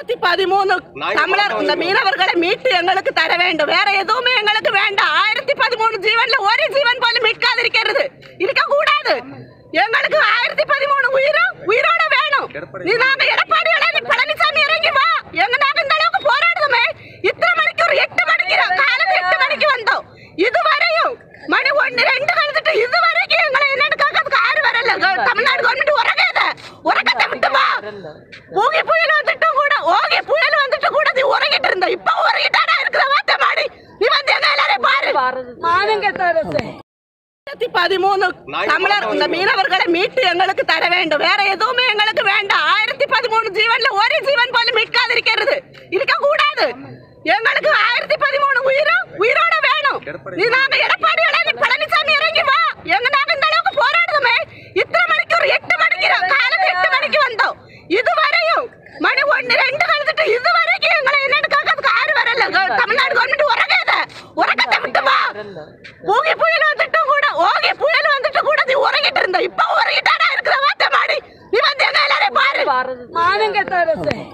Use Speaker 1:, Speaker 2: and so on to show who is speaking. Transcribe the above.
Speaker 1: ரெண்டாயிரத்தி பதிமூணு தமிழர் இந்த மீனவர்களை மீட்டு எங்களுக்கு தர வேண்டும் வேற எதுவுமே எங்களுக்கு வேண்டாம் ஆயிரத்தி பதிமூணு ஜீவன்ல ஒரு ஜீவன் போல மீட்காதிருக்கிறது இருக்க கூடாது எங்களுக்கு ஆயிரத்தி பதிமூணு உயிரும் உயிரோட வேணும் நீ நாங்க எடப்பாடி நீ பழனிசாமி இறங்கி வா எங்க நாங்க இந்த அளவுக்கு போராடுதோமே இத்தனை மணிக்கு ஒரு எட்டு மணிக்கு காலையில எட்டு மணிக்கு வந்தோம் இதுவரையும் மணி ஒன்னு ரெண்டு கழுத்துட்டு இது வரைக்கும் எங்களை என்னன்னு கேட்கறதுக்கு ஆறு வரல க- தமிழ்நாடு கவர்மெண்ட் உறகாத உறக்கத்தை விட்டு வா ஊகி புயல் வந்துட்டு கூட ஓகே புயல் வந்துட்டு கூட நீ உறங்கிட்டு இருந்த இப்ப உறங்கிட்டாடா இருக்கிற வார்த்தை மாடி நீ வந்து எங்க எல்லாரையும் பாரு
Speaker 2: மானங்கெட்ட அரசு
Speaker 1: ரெண்டாயிரத்தி பதிமூணு தமிழர் இந்த மீனவர்களை மீட்டு எங்களுக்கு தர வேண்டும் வேற எதுவுமே எங்களுக்கு வேண்டாம் ஆயிரத்தி பதிமூணு ஜீவன்ல ஒரு ஜீவன் போல மீட்காதிருக்கிறது இருக்க கூடாது எங்களுக்கு ஆயிரத்தி பதிமூணு உயிரும் உயிரோட வேணும் நீ நாங்க எடப்பாடி நீ பழனிசாமி இறங்கி வா எங்க நாங்க இந்த அளவுக்கு போராடுதோமே இத்தனை மணிக்கு ஒரு எட்டு மணிக்கு காலையில எட்டு மணிக்கு வந்தோம் இதுவரையும் மணி ஒன்னு ரெண்டு கழுத்துட்டு இது வரைக்கும் எங்களை என்னன்னு கேட்கறதுக்கு ஆறு வரல க- தமிழ்நாடு கவர்மெண்ட் உறகாத உறக்கத்தை விட்டு வா ஊகி புயல் வந்துட்டு கூட ஓகே புயல் வந்துட்டு கூட நீ உறங்கிட்டு இருந்த இப்ப உறங்கிட்டாடா இருக்கிற வார்த்தை மாடி நீ வந்து எங்க எல்லாரையும் பாரு
Speaker 2: மானங்கெட்ட அரசு